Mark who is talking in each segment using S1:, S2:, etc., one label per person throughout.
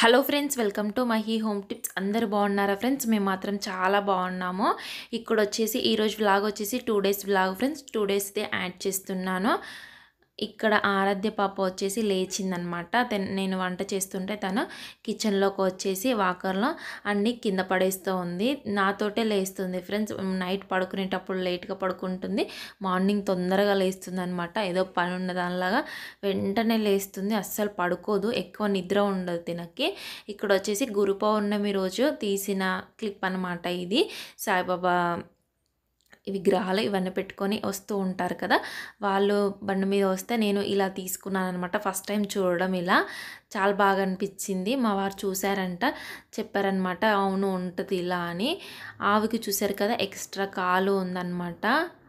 S1: hello friends welcome to Mahi home tips అందరు బాగున్నారా friends మేము మాత్రం చాలా బాగున్నాము ఇక్కడ వచ్చేసి ఈరోజు వ్లాగ్ వచ్చేసి two days vlog friends two డేస్దే యాడ్ చేస్తున్నాను ఇక్కడ ఆరాధ్య పాప వచ్చేసి లేచిందనమాట తెన్- నేను వంట చేస్తుంటే తను కిచెన్లోకి వచ్చేసి వాకర్లో అన్నీ కింద పడేస్తూ ఉంది నాతోటే లేస్తుంది ఫ్రెండ్స్ నైట్ పడుకునేటప్పుడు లేట్గా పడుకుంటుంది మార్నింగ్ తొందరగా లేస్తుంది అనమాట ఏదో పని ఉన్న దానిలాగా వెంటనే లేస్తుంది అస్సలు పడుకోదు ఎక్కువ నిద్ర ఉండదు తినకి ఇక్కడ వచ్చేసి గురు పౌర్ణమి రోజు తీసిన క్లిప్ అనమాట ఇది సాయిబాబా విగ్రహాలు ఇవన్నీ పెట్టుకొని వస్తూ ఉంటారు కదా వాళ్ళు బండి మీద వస్తే నేను ఇలా తీసుకున్నాను అనమాట ఫస్ట్ టైం చూడడం ఇలా చాలా బాగా అనిపించింది మా వారు చూసారంట చెప్పారనమాట అవును ఉంటుంది ఇలా అని ఆవికి చూసారు కదా ఎక్స్ట్రా కాలు ఉందన్నమాట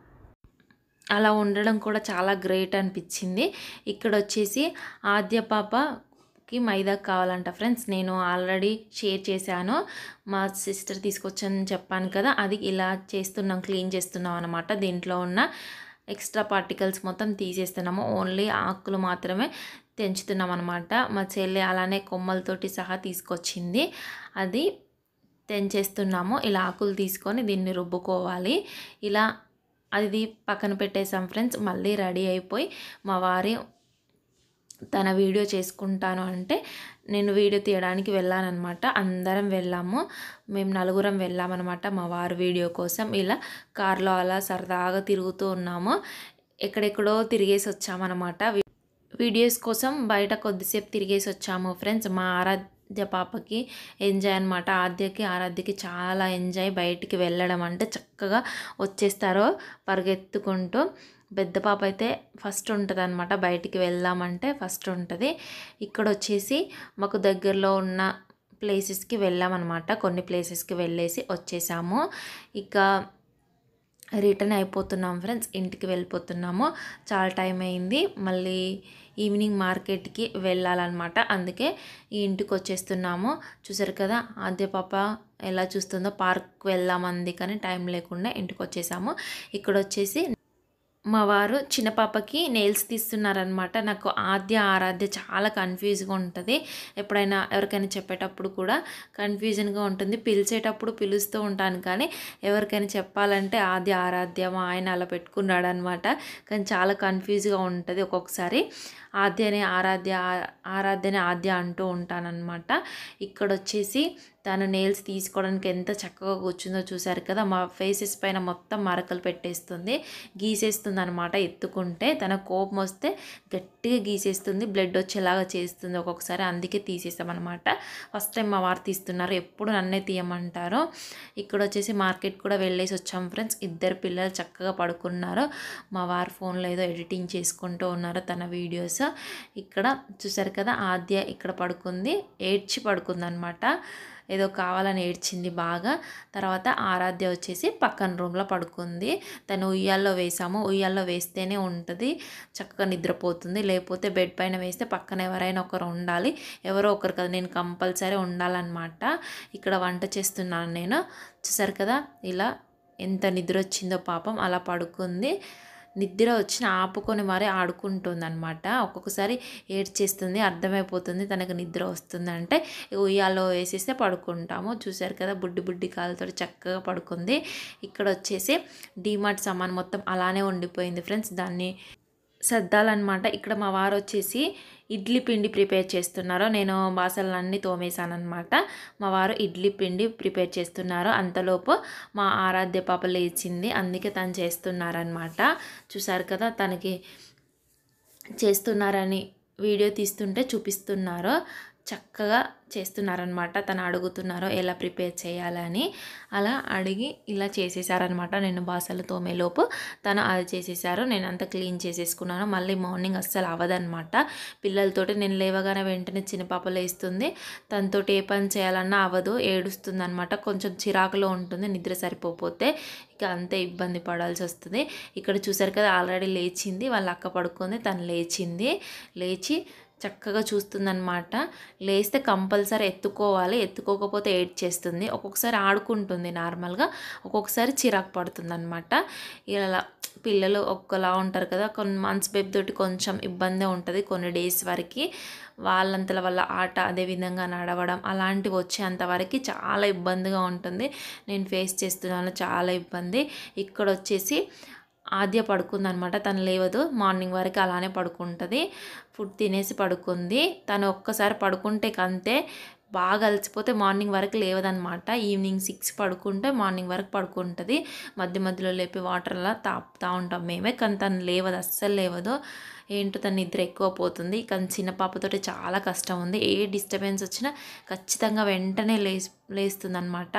S1: అలా ఉండడం కూడా చాలా గ్రేట్ అనిపించింది ఇక్కడ వచ్చేసి ఆద్య పాపకి మైదా కావాలంట ఫ్రెండ్స్ నేను ఆల్రెడీ షేర్ చేశాను మా సిస్టర్ తీసుకొచ్చని చెప్పాను కదా అది ఇలా చేస్తున్నాం క్లీన్ చేస్తున్నాం అనమాట దీంట్లో ఉన్న ఎక్స్ట్రా పార్టికల్స్ మొత్తం తీసేస్తున్నాము ఓన్లీ ఆకులు మాత్రమే తెంచుతున్నాం అనమాట మా చెల్లి అలానే కొమ్మలతోటి సహా తీసుకొచ్చింది అది తెంచేస్తున్నాము ఇలా ఆకులు తీసుకొని దీన్ని రుబ్బుకోవాలి ఇలా అది పక్కన పెట్టేసాం ఫ్రెండ్స్ మళ్ళీ రెడీ అయిపోయి మా వారి తన వీడియో చేసుకుంటాను అంటే నేను వీడియో తీయడానికి వెళ్ళానమాట అందరం వెళ్ళాము మేము నలుగురం వెళ్ళామన్నమాట మా వారి వీడియో కోసం ఇలా కార్లో అలా సరదాగా తిరుగుతూ ఉన్నాము ఎక్కడెక్కడో తిరిగేసి వచ్చామన్నమాట వీ- వీడియోస్ కోసం బయట కొద్దిసేపు తిరిగేసి వచ్చాము ఫ్రెండ్స్ మా ఆరాధ్య పాపకి ఎంజాయ్ అనమాట ఆద్యకి ఆరాధ్యకి చాలా ఎంజాయ్ బయటికి వెళ్ళడం అంటే చక్కగా వచ్చేస్తారో పరిగెత్తుకుంటూ పెద్ద పాప అయితే ఫస్ట్ ఉంటుంది అనమాట బయటికి వెళ్దామంటే ఫస్ట్ ఉంటుంది ఇక్కడ వచ్చేసి మాకు దగ్గరలో ఉన్న ప్లేసెస్కి వెళ్ళామన్నమాట కొన్ని ప్లేసెస్కి వెళ్ళేసి వచ్చేసాము ఇక రిటర్న్ అయిపోతున్నాం ఫ్రెండ్స్ ఇంటికి వెళ్ళిపోతున్నాము చాలా టైం అయింది మళ్ళీ ఈవినింగ్ మార్కెట్కి వెళ్ళాలన్నమాట అందుకే ఈ ఇంటికి వచ్చేస్తున్నాము చూసారు కదా ఆద్య పాప ఎలా చూస్తుందో పార్క్ వెళ్దామంది కానీ టైం లేకుండా ఇంటికి వచ్చేసాము ఇక్కడ వచ్చేసి మా వారు చిన్న పాపకి నెయిల్స్ తీస్తున్నారనమాట నాకు ఆద్య ఆరాధ్య చాలా కన్ఫ్యూజ్గా ఉంటుంది ఎప్పుడైనా ఎవరికైనా చెప్పేటప్పుడు కూడా కన్ఫ్యూజన్గా ఉంటుంది పిలిచేటప్పుడు పిలుస్తూ ఉంటాను కానీ ఎవరికైనా చెప్పాలంటే ఆద్య ఆరాధ్య మా ఆయన అలా పెట్టుకున్నాడు అనమాట కానీ చాలా కన్ఫ్యూజ్గా ఉంటుంది ఒక్కొక్కసారి ఆద్యనే ఆరాధ్య ఆ- ఆరాధ్యనే ఆద్య అంటూ ఉంటానన్నమాట ఇక్కడ వచ్చేసి తను నెయిల్స్ తీసుకోవడానికి ఎంత చక్కగా కూర్చుందో చూసారు కదా మా ఫేసెస్ పైన మొత్తం మరకలు పెట్టేస్తుంది గీసేస్తుంది అనమాట ఎత్తుకుంటే తన కోపం వస్తే గట్టిగా గీసేస్తుంది బ్లడ్ వచ్చేలాగా చేస్తుంది ఒక్కొక్కసారి అందుకే తీసేస్తామన్నమాట ఫస్ట్ టైం మా వారు తీస్తున్నారు ఎప్పుడు నన్నే తీయమంటారు ఇక్కడ వచ్చేసి మార్కెట్ కూడా వెళ్ళేసి వచ్చాం ఫ్రెండ్స్ ఇద్దరు పిల్లలు చక్కగా పడుకున్నారు మా వారు ఫోన్లో ఏదో ఎడిటింగ్ చేసుకుంటూ ఉన్నారు తన వీడియోస్ ఇక్కడ చూసారు కదా ఆద్య ఇక్కడ పడుకుంది ఏడ్చి పడుకుంది అనమాట ఏదో కావాలని ఏడ్చింది బాగా తర్వాత ఆరాధ్య వచ్చేసి పక్కన రూమ్లో పడుకుంది తను ఉయ్యాల్లో వేసాము ఉయ్యాల్లో వేస్తేనే ఉంటుంది చక్కగా నిద్రపోతుంది లేకపోతే బెడ్ పైన వేస్తే పక్కన ఎవరైనా ఒకరు ఉండాలి ఎవరో ఒకరు కదా నేను కంపల్సరీ ఉండాలన్నమాట ఇక్కడ వంట చేస్తున్నాను నేను చూసారు కదా ఇలా ఎంత నిద్ర వచ్చిందో పాపం అలా పడుకుంది నిద్ర వచ్చిన ఆపుకొని మరీ ఆడుకుంటుంది అనమాట ఒక్కొక్కసారి ఏడ్చేస్తుంది అర్థమైపోతుంది తనకు నిద్ర వస్తుందంటే ఉయ్యాలో వేసేస్తే పడుకుంటాము చూసారు కదా బుడ్డి బుడ్డి కాలుతో చక్కగా పడుకుంది ఇక్కడ వచ్చేసి డీమార్ట్ సామాన్ మొత్తం అలానే ఉండిపోయింది ఫ్రెండ్స్ దాన్ని సర్దాలన్నమాట ఇక్కడ మా వారు వచ్చేసి ఇడ్లీ పిండి ప్రిపేర్ చేస్తున్నారు నేను బాసలన్నీ తోమేశానమాట మా వారు ఇడ్లీ పిండి ప్రిపేర్ చేస్తున్నారు అంతలోపు మా ఆరాధ్య పాప లేచింది అందుకే తను చేస్తున్నారనమాట చూసారు కదా తనకి చేస్తున్నారని వీడియో తీస్తుంటే చూపిస్తున్నారు చక్కగా చేస్తున్నారనమాట తను అడుగుతున్నారు ఎలా ప్రిపేర్ చేయాలని అలా అడిగి ఇలా చేసేసారనమాట నేను బాసలు తోమేలోపు తను అది చేసేసారు నేను అంతా క్లీన్ చేసేసుకున్నాను మళ్ళీ మార్నింగ్ అస్సలు అవ్వదనమాట పిల్లలతోటి నేను లేవగానే వెంటనే చిన్న పాప లేస్తుంది తనతోటి ఏ పని చేయాలన్నా అవ్వదు ఏడుస్తుంది అనమాట కొంచెం చిరాకులో ఉంటుంది నిద్ర సరిపోతే ఇక అంతే ఇబ్బంది పడాల్సి వస్తుంది ఇక్కడ చూసారు కదా ఆల్రెడీ లేచింది వాళ్ళ అక్క పడుకుంది తను లేచింది లేచి చక్కగా చూస్తుందన్నమాట లేస్తే కంపల్సరీ ఎత్తుకోవాలి ఎత్తుకోకపోతే ఏడ్ చేస్తుంది ఒక్కొక్కసారి ఆడుకుంటుంది నార్మల్గా ఒక్కొక్కసారి చిరాకు పడుతుంది అనమాట ఇలా పిల్లలు ఒక్కలా ఉంటారు కదా కొన్ని మంత్స్ బేబీ తోటి కొంచెం ఇబ్బంది ఉంటుంది కొన్ని డేస్ వరకు వాళ్ళంతల వాళ్ళ ఆట అదేవిధంగా నడవడం అలాంటివి వచ్చేంతవరకు చాలా ఇబ్బందిగా ఉంటుంది నేను ఫేస్ చేస్తున్నాను చాలా ఇబ్బంది ఇక్కడ వచ్చేసి ఆద్య పడుకుంది అనమాట తను లేవదు మార్నింగ్ వరకు అలానే పడుకుంటుంది ఫుడ్ తినేసి పడుకుంది తను ఒక్కసారి పడుకుంటే కంతే బాగా అలసిపోతే మార్నింగ్ వరకు లేవదనమాట ఈవినింగ్ సిక్స్ పడుకుంటే మార్నింగ్ వరకు పడుకుంటుంది మధ్య మధ్యలో లేపి వాటర్ అలా తాపుతూ ఉంటాం మేమే కానీ తను లేవదు అస్సలు లేవదు ఏంటో తన నిద్ర ఎక్కువ పోతుంది కానీ చిన్న పాపతోటి చాలా కష్టం ఉంది ఏ డిస్టర్బెన్స్ వచ్చినా ఖచ్చితంగా వెంటనే లేస్ లేస్తుంది అనమాట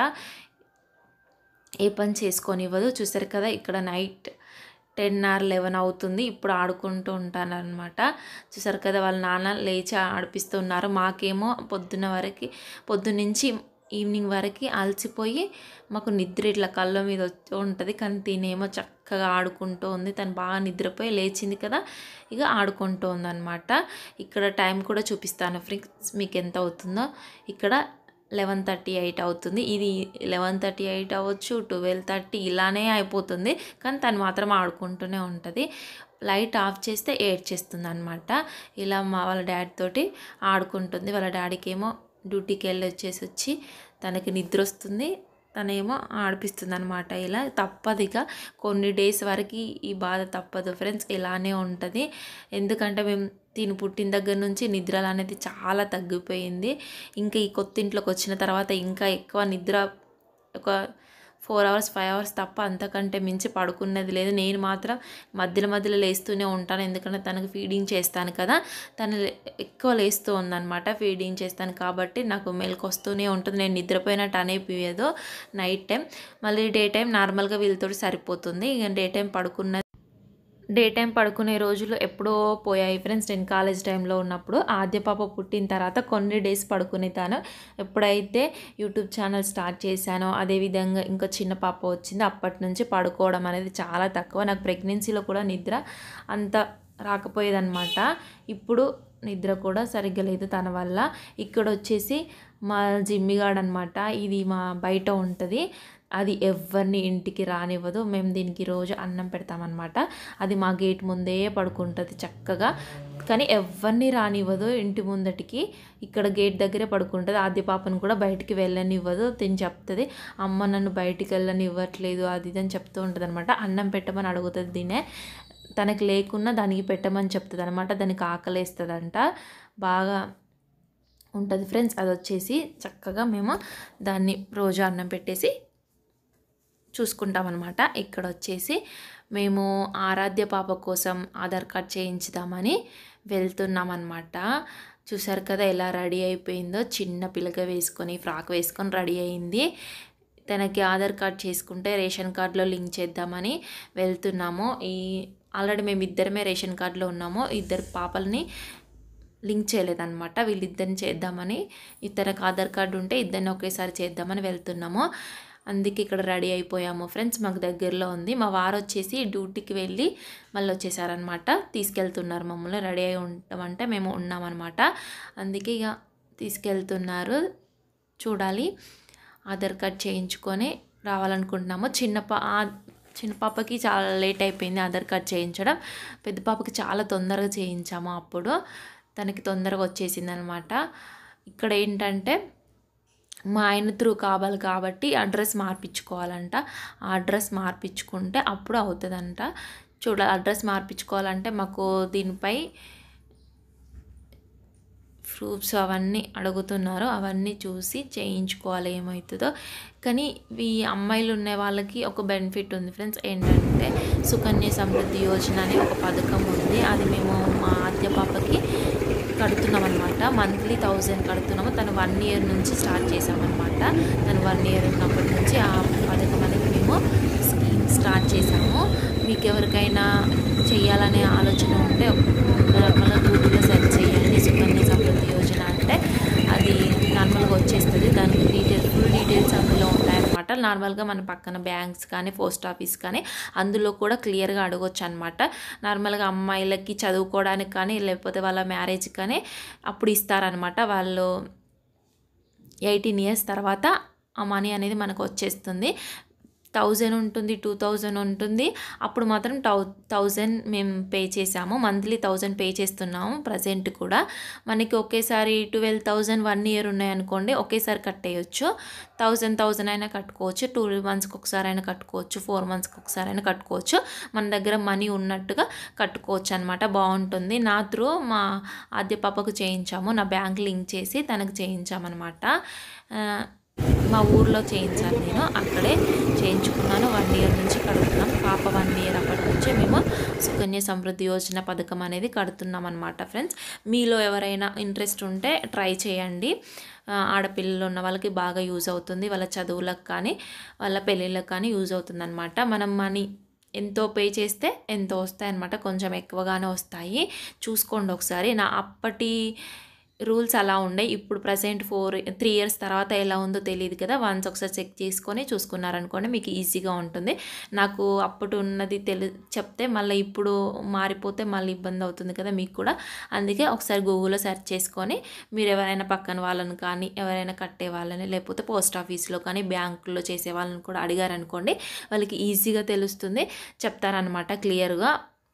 S1: ఏ పని చేసుకొనివ్వదు చూసారు కదా ఇక్కడ నైట్ టెన్ ఆర్ లెవెన్ అవుతుంది ఇప్పుడు ఆడుకుంటూ ఉంటానన్నమాట చూసారు కదా వాళ్ళ నాన్న లేచి ఆడిపిస్తున్నారు మాకేమో పొద్దున్న వరకు పొద్దున్నుంచి ఈవినింగ్ వరకు అలసిపోయి మాకు నిద్ర ఇట్లా కళ్ళ మీద వచ్చి ఉంటుంది కానీ తినేమో చక్కగా ఆడుకుంటూ ఉంది తను బాగా నిద్రపోయి లేచింది కదా ఇక ఆడుకుంటూ ఉందన్నమాట ఇక్కడ టైం కూడా చూపిస్తాను ఫ్రెండ్స్ మీకు ఎంత అవుతుందో ఇక్కడ లెవెన్ థర్టీ ఎయిట్ అవుతుంది ఇది లెవెన్ థర్టీ ఎయిట్ అవ్వచ్చు ట్వెల్వ్ థర్టీ ఇలానే అయిపోతుంది కానీ తను మాత్రం ఆడుకుంటూనే ఉంటుంది లైట్ ఆఫ్ చేస్తే ఏడ్చేస్తుంది అనమాట ఇలా మా వాళ్ళ డాడీ తోటి ఆడుకుంటుంది వాళ్ళ డాడీకి ఏమో డ్యూటీకి వెళ్ళి వచ్చేసి వచ్చి తనకి నిద్ర వస్తుంది తనేమో ఆడిపిస్తుంది అనమాట ఇలా తప్పదు ఇక కొన్ని డేస్ వరకు ఈ బాధ తప్పదు ఫ్రెండ్స్ ఇలానే ఉంటుంది ఎందుకంటే మేము తిని పుట్టిన దగ్గర నుంచి నిద్రలు అనేది చాలా తగ్గిపోయింది ఇంకా ఈ కొత్త ఇంట్లోకి వచ్చిన తర్వాత ఇంకా ఎక్కువ నిద్ర ఒక ఫోర్ అవర్స్ ఫైవ్ అవర్స్ తప్ప అంతకంటే మించి పడుకున్నది లేదు నేను మాత్రం మధ్యలో మధ్యలో లేస్తూనే ఉంటాను ఎందుకంటే తనకు ఫీడింగ్ చేస్తాను కదా తను లే- ఎక్కువ లేస్తూ ఉందన్నమాట ఫీడింగ్ చేస్తాను కాబట్టి నాకు మెలకు వస్తూనే ఉంటుంది నేను నిద్రపోయినట్టు అనేపియదు నైట్ టైం మళ్ళీ డే టైం నార్మల్గా వీళ్ళతో సరిపోతుంది ఇక డే టైం పడుకున్న డే టైం పడుకునే రోజులు ఎప్పుడో పోయాయి ఫ్రెండ్స్ నేను కాలేజ్ టైంలో ఉన్నప్పుడు ఆద్య పాప పుట్టిన తర్వాత కొన్ని డేస్ పడుకునేతాను ఎప్పుడైతే యూట్యూబ్ ఛానల్ స్టార్ట్ చేశానో అదేవిధంగా ఇంకా చిన్న పాప వచ్చింది అప్పటి నుంచి పడుకోవడం అనేది చాలా తక్కువ నాకు ప్రెగ్నెన్సీలో కూడా నిద్ర అంత రాకపోయేదన్నమాట ఇప్పుడు నిద్ర కూడా సరిగ్గా లేదు తన వల్ల ఇక్కడ వచ్చేసి మా జిమ్మిగాడ్ అనమాట ఇది మా బయట ఉంటుంది అది ఎవరిని ఇంటికి రానివ్వదు మేము దీనికి రోజు అన్నం పెడతామన్నమాట అది మా గేట్ ముందే పడుకుంటుంది చక్కగా కానీ ఎవరిని రానివ్వదు ఇంటి ముందటికి ఇక్కడ గేట్ దగ్గరే పడుకుంటుంది ఆద్య పాపను కూడా బయటికి వెళ్ళనివ్వదు తిని చెప్తుంది అమ్మ నన్ను బయటికి వెళ్ళనివ్వట్లేదు అది ఇది అని చెప్తూ ఉంటుంది అనమాట అన్నం పెట్టమని అడుగుతుంది దీనే తనకి లేకున్నా దానికి పెట్టమని చెప్తుంది అనమాట దానికి ఆకలేస్తుందంట బాగా ఉంటుంది ఫ్రెండ్స్ అది వచ్చేసి చక్కగా మేము దాన్ని రోజు అన్నం పెట్టేసి చూసుకుంటామన్నమాట ఇక్కడ వచ్చేసి మేము ఆరాధ్య పాప కోసం ఆధార్ కార్డ్ చేయించుదామని వెళ్తున్నామన్నమాట చూసారు కదా ఎలా రెడీ అయిపోయిందో చిన్న పిల్లక వేసుకొని ఫ్రాక్ వేసుకొని రెడీ అయింది తనకి ఆధార్ కార్డ్ చేసుకుంటే రేషన్ కార్డులో లింక్ చేద్దామని వెళ్తున్నాము ఈ ఆల్రెడీ మేము ఇద్దరమే రేషన్ కార్డులో ఉన్నాము ఇద్దరు పాపల్ని లింక్ చేయలేదన్నమాట వీళ్ళిద్దరిని చేద్దామని ఇద్దరికి ఆధార్ కార్డు ఉంటే ఇద్దరిని ఒకేసారి చేద్దామని వెళ్తున్నాము అందుకే ఇక్కడ రెడీ అయిపోయాము ఫ్రెండ్స్ మాకు దగ్గరలో ఉంది మా వారు వచ్చేసి డ్యూటీకి వెళ్ళి మళ్ళీ వచ్చేసారనమాట తీసుకెళ్తున్నారు మమ్మల్ని రెడీ అయి ఉంటామంటే మేము ఉన్నామన్నమాట అందుకే ఇక తీసుకెళ్తున్నారు చూడాలి ఆధార్ కార్డ్ చేయించుకొని రావాలనుకుంటున్నాము చిన్న పా ఆ- చిన్న పాపకి చాలా లేట్ అయిపోయింది ఆధార్ కార్డ్ చేయించడం పెద్ద పాపకి చాలా తొందరగా చేయించాము అప్పుడు తనకి తొందరగా వచ్చేసింది అనమాట ఇక్కడ ఏంటంటే మా ఆయన త్రూ కావాలి కాబట్టి అడ్రస్ మార్పించుకోవాలంట ఆ అడ్రస్ మార్పించుకుంటే అప్పుడు అవుతుందంట చూడాలి అడ్రస్ మార్పించుకోవాలంటే మాకు దీనిపై ప్రూఫ్స్ అవన్నీ అడుగుతున్నారు అవన్నీ చూసి చేయించుకోవాలి ఏమవుతుందో కానీ ఈ అమ్మాయిలు ఉన్న వాళ్ళకి ఒక బెనిఫిట్ ఉంది ఫ్రెండ్స్ ఏంటంటే సుకన్య సమృద్ధి యోజన అనే ఒక పథకం ఉంది అది మేము మా ఆద్య పాపకి కడుతున్నాం అనమాట మంత్లీ థౌజండ్ కడుతున్నాము తను వన్ ఇయర్ నుంచి స్టార్ట్ చేసామన్నమాట తను వన్ ఇయర్ ఉన్నప్పటి నుంచి ఆ పథకం అనేది మేము స్కీమ్ స్టార్ట్ చేసాము మీకు ఎవరికైనా చేయాలనే ఆలోచన ఉంటే నార్మల్గా గూగుల్లో సెర్చ్ చేయండి సుకన్య సమృద్ధి యోజన అంటే అది నార్మల్గా వచ్చేస్తుంది దానికి డీటెయిల్స్ ఫుల్ డీటెయిల్స్ అందులో ఉంటాయన్నమాట నార్మల్గా మన పక్కన బ్యాంక్స్ కానీ పోస్ట్ ఆఫీస్ కానీ అందులో కూడా క్లియర్గా అడగొచ్చు అనమాట నార్మల్గా అమ్మాయిలకి చదువుకోవడానికి కానీ లేకపోతే వాళ్ళ మ్యారేజ్ కానీ అప్పుడు ఇస్తారనమాట వాళ్ళు ఎయిటీన్ ఇయర్స్ తర్వాత ఆ మనీ అనేది మనకు వచ్చేస్తుంది థౌజండ్ ఉంటుంది టూ థౌజండ్ ఉంటుంది అప్పుడు మాత్రం టౌ థౌజండ్ మేము పే చేసాము మంత్లీ థౌజండ్ పే చేస్తున్నాము ప్రజెంట్ కూడా మనకి ఒకేసారి ట్వెల్వ్ థౌజండ్ వన్ ఇయర్ ఉన్నాయనుకోండి ఒకేసారి కట్టేయచ్చు థౌజండ్ థౌజండ్ అయినా కట్టుకోవచ్చు టూ మంత్స్కి ఒకసారి అయినా కట్టుకోవచ్చు ఫోర్ మంత్స్కి ఒకసారి అయినా కట్టుకోవచ్చు మన దగ్గర మనీ ఉన్నట్టుగా కట్టుకోవచ్చు అనమాట బాగుంటుంది నా త్రూ మా ఆద్య పాపకు చేయించాము నా బ్యాంక్ లింక్ చేసి తనకు చేయించామన్నమాట ఆ, మా ఊర్లో చేయించాను నేను అక్కడే చేయించుకున్నాను వన్ ఇయర్ నుంచి కడుతున్నాం పాప వన్ ఇయర్ అప్పటి నుంచి మేము సుకన్య సమృద్ధి యోజన పథకం అనేది కడుతున్నాం అనమాట ఫ్రెండ్స్ మీలో ఎవరైనా ఇంట్రెస్ట్ ఉంటే ట్రై చేయండి ఆ, ఆడపిల్లలు ఉన్న వాళ్ళకి బాగా యూజ్ అవుతుంది వాళ్ళ చదువులకు కానీ వాళ్ళ పెళ్ళిళ్ళకి కానీ యూజ్ అవుతుంది అనమాట మనం మనీ ఎంతో పే చేస్తే ఎంతో వస్తాయి అనమాట కొంచెం ఎక్కువగానే వస్తాయి చూసుకోండి ఒకసారి నా అప్పటి రూల్స్ అలా ఉండే ఇప్పుడు ప్రజెంట్ ఫోర్ త్రీ ఇయర్స్ తర్వాత ఎలా ఉందో తెలియదు కదా వన్స్ ఒకసారి చెక్ చేసుకొని చూసుకున్నారనుకోండి మీకు ఈజీగా ఉంటుంది నాకు అప్పుడు ఉన్నది తెలి చెప్తే మళ్ళీ ఇప్పుడు మారిపోతే మళ్ళీ ఇబ్బంది అవుతుంది కదా మీకు కూడా అందుకే ఒకసారి గూగుల్లో సెర్చ్ చేసుకొని మీరు ఎవరైనా పక్కన వాళ్ళని కానీ ఎవరైనా కట్టే వాళ్ళని లేకపోతే పోస్ట్ ఆఫీస్లో కానీ బ్యాంకులో చేసే వాళ్ళని కూడా అడిగారనుకోండి వాళ్ళకి ఈజీగా తెలుస్తుంది చెప్తారనమాట క్లియర్గా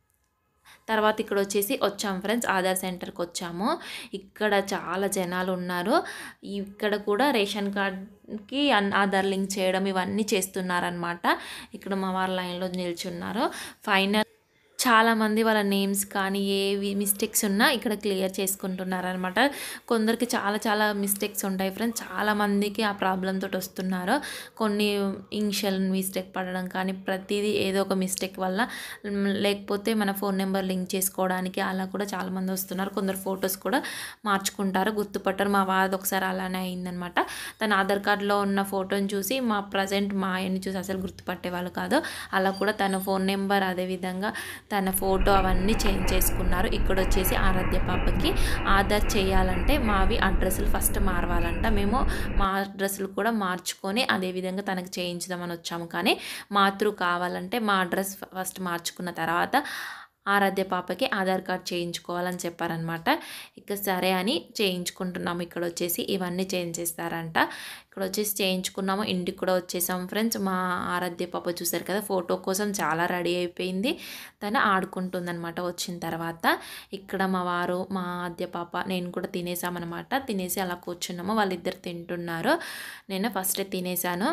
S1: తర్వాత ఇక్కడ వచ్చేసి వచ్చాం ఫ్రెండ్స్ ఆధార్ సెంటర్కి వచ్చాము ఇక్కడ చాలా జనాలు ఉన్నారు ఇక్కడ కూడా రేషన్ కార్డ్కి అన్- ఆధార్ లింక్ చేయడం ఇవన్నీ చేస్తున్నారనమాట ఇక్కడ మా వారు లైన్లో నిల్చున్నారు ఫైనల్ చాలామంది వాళ్ళ నేమ్స్ కానీ ఏవి మిస్టేక్స్ ఉన్నా ఇక్కడ క్లియర్ చేసుకుంటున్నారనమాట కొందరికి చాలా చాలా మిస్టేక్స్ ఉంటాయి ఫ్రెండ్స్ చాలా మందికి ఆ ప్రాబ్లం తోటి వస్తున్నారు కొన్ని ఇనిషియల్ మిస్టేక్ పడడం కానీ ప్రతిదీ ఏదో ఒక మిస్టేక్ వల్ల మ్, లేకపోతే మన ఫోన్ నెంబర్ లింక్ చేసుకోవడానికి అలా కూడా చాలామంది వస్తున్నారు కొందరు ఫొటోస్ కూడా మార్చుకుంటారు గుర్తుపట్టారు మా వాది ఒకసారి అలానే అయిందనమాట తన ఆధార్ కార్డులో ఉన్న ఫోటోని చూసి మా ప్రజెంట్ మా ఆయన్ని చూసి అసలు గుర్తుపట్టేవాళ్ళు కాదు అలా కూడా తన ఫోన్ నెంబర్ అదేవిధంగా తన ఫోటో అవన్నీ చేంజ్ చేసుకున్నారు ఇక్కడ వచ్చేసి ఆరాధ్య పాపకి ఆధార్ చేయాలంటే మావి అడ్రస్లు ఫస్ట్ మారవాలంట మేము మా అడ్రస్లు కూడా మార్చుకొని అదేవిధంగా తనకు చేయించుదామని వచ్చాము కానీ మాతృ కావాలంటే మా అడ్రస్ ఫస్ట్ మార్చుకున్న తర్వాత ఆరాధ్య పాపకి ఆధార్ కార్డ్ చేయించుకోవాలని చెప్పారనమాట ఇక సరే అని చేయించుకుంటున్నాము ఇక్కడ వచ్చేసి ఇవన్నీ చేంజ్ చేస్తారంట ఇక్కడ వచ్చేసి చేయించుకున్నాము ఇంటికి కూడా వచ్చేసాము ఫ్రెండ్స్ మా ఆరాధ్య పాప చూసారు కదా ఫోటో కోసం చాలా రెడీ అయిపోయింది తను ఆడుకుంటుందన్నమాట వచ్చిన తర్వాత ఇక్కడ మా వారు మా ఆద్య పాప నేను కూడా తినేసామన్నమాట తినేసి అలా కూర్చున్నాము వాళ్ళిద్దరు తింటున్నారు నేను ఫస్ట్ తినేసాను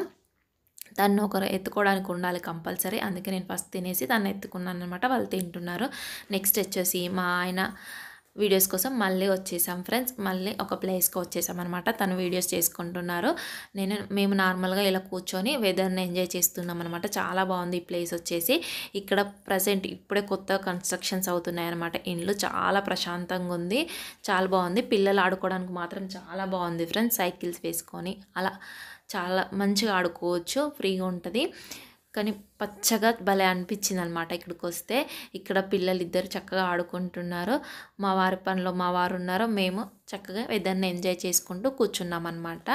S1: తను ఒకరు ఎత్తుకోవడానికి ఉండాలి కంపల్సరీ అందుకే నేను ఫస్ట్ తినేసి తను ఎత్తుకున్నాను అనమాట వాళ్ళు తింటున్నారు నెక్స్ట్ వచ్చేసి మా ఆయన వీడియోస్ కోసం మళ్ళీ వచ్చేసాం ఫ్రెండ్స్ మళ్ళీ ఒక ప్లేస్కి వచ్చేసాం అనమాట తను వీడియోస్ చేసుకుంటున్నారు నేను మేము నార్మల్గా ఇలా కూర్చొని వెదర్ని ఎంజాయ్ చేస్తున్నాం అనమాట చాలా బాగుంది ఈ ప్లేస్ వచ్చేసి ఇక్కడ ప్రజెంట్ ఇప్పుడే కొత్త కన్స్ట్రక్షన్స్ అవుతున్నాయి అనమాట ఇండ్లు చాలా ప్రశాంతంగా ఉంది చాలా బాగుంది పిల్లలు ఆడుకోవడానికి మాత్రం చాలా బాగుంది ఫ్రెండ్స్ సైకిల్స్ వేసుకొని అలా చాలా మంచిగా ఆడుకోవచ్చు ఫ్రీగా ఉంటుంది కానీ పచ్చగా భలే అనిపించింది అనమాట ఇక్కడికి వస్తే ఇక్కడ పిల్లలు ఇద్దరు చక్కగా ఆడుకుంటున్నారు మా వారి పనిలో మా వారు ఉన్నారు మేము చక్కగా వెదర్ని ఎంజాయ్ చేసుకుంటూ కూర్చున్నాం అనమాట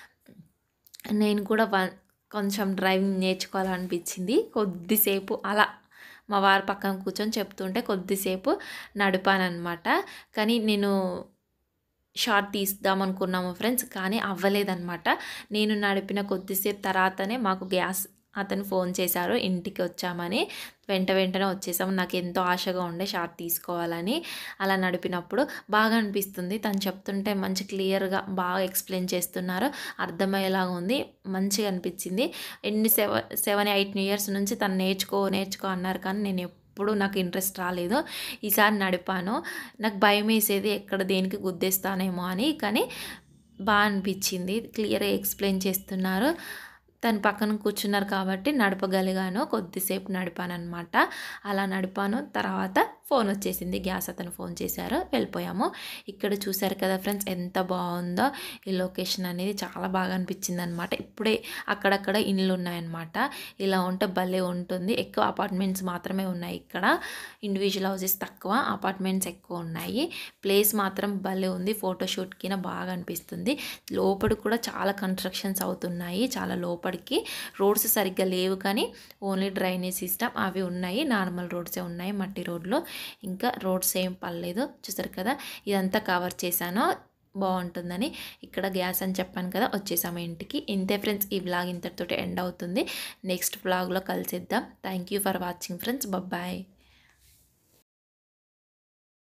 S1: నేను కూడా వన్ కొంచెం డ్రైవింగ్ నేర్చుకోవాలనిపించింది కొద్దిసేపు అలా మా వారి పక్కన కూర్చొని చెప్తుంటే కొద్దిసేపు నడిపానమాట కానీ నేను షార్ట్ తీద్దాం అనుకున్నాము ఫ్రెండ్స్ కానీ అవ్వలేదన్నమాట నేను నడిపిన కొద్దిసేపు తర్వాతనే మాకు గ్యాస్ అతను ఫోన్ చేశారు ఇంటికి వచ్చామని వెంట వెంటనే వచ్చేసాము నాకు ఎంతో ఆశగా ఉండే షార్ట్ తీసుకోవాలని అలా నడిపినప్పుడు బాగా అనిపిస్తుంది తను చెప్తుంటే మంచి క్లియర్గా బాగా ఎక్స్ప్లెయిన్ చేస్తున్నారు అర్థమయ్యేలాగా ఉంది మంచిగా అనిపించింది ఎన్ని సెవెన్ సెవెన్ ఎయిట్ ఇయర్స్ నుంచి తను నేర్చుకో నేర్చుకో అన్నారు కానీ నేను ఎప్పుడు నాకు ఇంట్రెస్ట్ రాలేదు ఈసారి నడిపాను నాకు భయం వేసేది ఎక్కడ దేనికి గుద్దేస్తానేమో అని కానీ బాగా అనిపించింది క్లియర్గా ఎక్స్ప్లెయిన్ చేస్తున్నారు తను పక్కన కూర్చున్నారు కాబట్టి నడపగలిగాను కొద్దిసేపు నడిపాను అనమాట అలా నడిపాను తర్వాత ఫోన్ వచ్చేసింది గ్యాస్ అతను ఫోన్ చేశారు వెళ్ళిపోయాము ఇక్కడ చూశారు కదా ఫ్రెండ్స్ ఎంత బాగుందో ఈ లొకేషన్ అనేది చాలా బాగా అనిపించింది అనమాట ఇప్పుడే అక్కడక్కడ ఇండ్లు ఉన్నాయన్నమాట ఇలా ఉంటే భలే ఉంటుంది ఎక్కువ అపార్ట్మెంట్స్ మాత్రమే ఉన్నాయి ఇక్కడ ఇండివిజువల్ హౌసెస్ తక్కువ అపార్ట్మెంట్స్ ఎక్కువ ఉన్నాయి ప్లేస్ మాత్రం భలే ఉంది ఫోటోషూట్కి బాగా అనిపిస్తుంది లోపల కూడా చాలా కన్స్ట్రక్షన్స్ అవుతున్నాయి చాలా లోపలికి రోడ్స్ సరిగ్గా లేవు కానీ ఓన్లీ డ్రైనేజ్ సిస్టమ్ అవి ఉన్నాయి నార్మల్ రోడ్సే ఉన్నాయి మట్టి రోడ్లు ఇంకా రోడ్స్ ఏం పర్లేదు చూసారు కదా ఇదంతా కవర్ చేశాను బాగుంటుందని ఇక్కడ గ్యాస్ అని చెప్పాను కదా వచ్చేసాము ఇంటికి ఇంతే ఫ్రెండ్స్ ఈ వ్లాగ్ ఇంతటితోటి ఎండ్ అవుతుంది నెక్స్ట్ వ్లాగ్లో కలిసిద్దాం thank you for watching friends bye